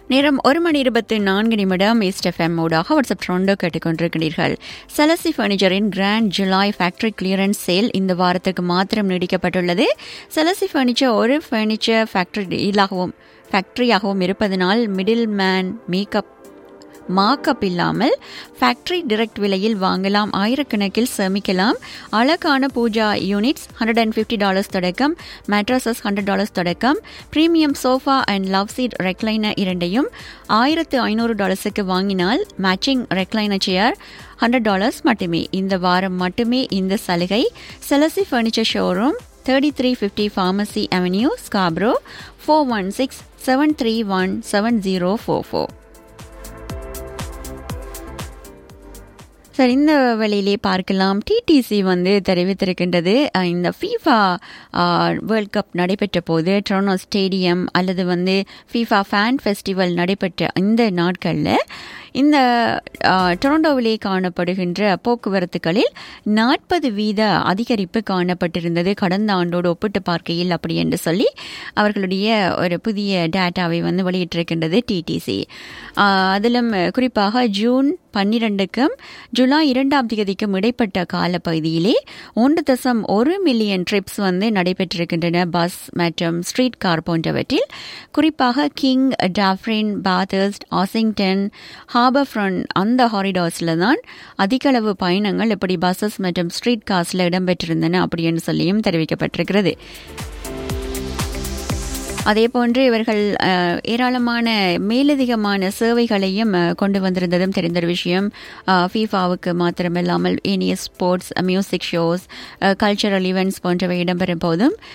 நேரம் ஒரு மணி இருபத்தி நான்கு நிமிடம் ஈஸ்ட் எஃப்எம் ஊடாக வாட்ஸ்அப் ட்ரோண்டோ கேட்டுக்கொண்டிருக்கிறீர்கள் செலசி பர்னிச்சரின் grand July factory clearance sale இந்த வாரத்துக்கு மாத்திரம் நீடிக்கப்பட்டுள்ளது செலசி பர்னிச்சர் ஒரு ஃபர்னிச்சர் ஃபேக்டரியிலாகவும் ஃபேக்டரியாகவும் இருப்பதனால் மிடில் மேன் மேக்கப் மாக்கப் இல்லாமல் ஃபேக்டரி டிரெக்ட் விலையில் வாங்கலாம் ஆயிரக்கணக்கில் சேமிக்கலாம் அழகான pooja units hundred and fifty dollars தொடக்கம் மேட்ரஸஸ் ஹண்ட்ரட் டாலர்ஸ் தொடக்கம் premium sofa and love seat recliner இரண்டையும் ஆயிரத்து ஐநூறு டாலர்ஸுக்கு வாங்கினால் matching recliner chair hundred dollars மட்டுமே இந்த வாரம் மட்டுமே இந்த சலுகை செலசி furniture showroom thirty three fifty pharmacy avenue Scarborough four one six seven three one seven zero four four sir இந்த வேளையிலே பார்க்கலாம் டிடிசி வந்து தெரிவித்திருக்கின்றது இந்த ஃபீஃபா வேர்ல்ட் கப் நடைபெற்ற போது ட்ரோனோ ஸ்டேடியம் அல்லது வந்து ஃபீஃபா ஃபேன் ஃபெஸ்டிவல் நடைபெற்ற இந்த நாட்களில் இந்த டொரண்டோவிலே காணப்படுகின்ற போக்குவரத்துகளில் நாற்பது வீத அதிகரிப்பு காணப்பட்டிருந்தது கடந்த ஆண்டோடு ஒப்பிட்டு பார்க்கையில் அப்படி என்று சொல்லி அவர்களுடைய ஒரு புதிய டேட்டாவை வந்து வெளியிட்டிருக்கின்றது டிடிசி அதிலும் குறிப்பாக ஜூன் பன்னிரண்டுக்கும் ஜூலை இரண்டாம் தேதிக்கும் இடைப்பட்ட காலப்பகுதியிலே ஒன்று தசம் ஒரு மில்லியன் ட்ரிப்ஸ் வந்து நடைபெற்றிருக்கின்றன பஸ் மற்றும் ஸ்ட்ரீட் கார் போன்றவற்றில் குறிப்பாக King Dufferin Bathurst Ossington Harbourfront அந்த ஹாரிடாஸில் தான் அதிக அளவு பயணங்கள் இப்படி பஸ்ஸஸ் மற்றும் ஸ்ட்ரீட் கார்ஸில் இடம்பெற்றிருந்தன அப்படின்னு சொல்லியும் தெரிவிக்கப்பட்டிருக்கிறது அதே போன்று இவர்கள் ஏராளமான மேலதிகமான சேவைகளையும் கொண்டு வந்திருந்ததும் தெரிந்த ஒரு விஷயம் ஃபீஃபாவுக்கு மாத்திரமில்லாமல் ஏனிய sports music shows cultural events போன்றவை இடம்பெறும் போதும்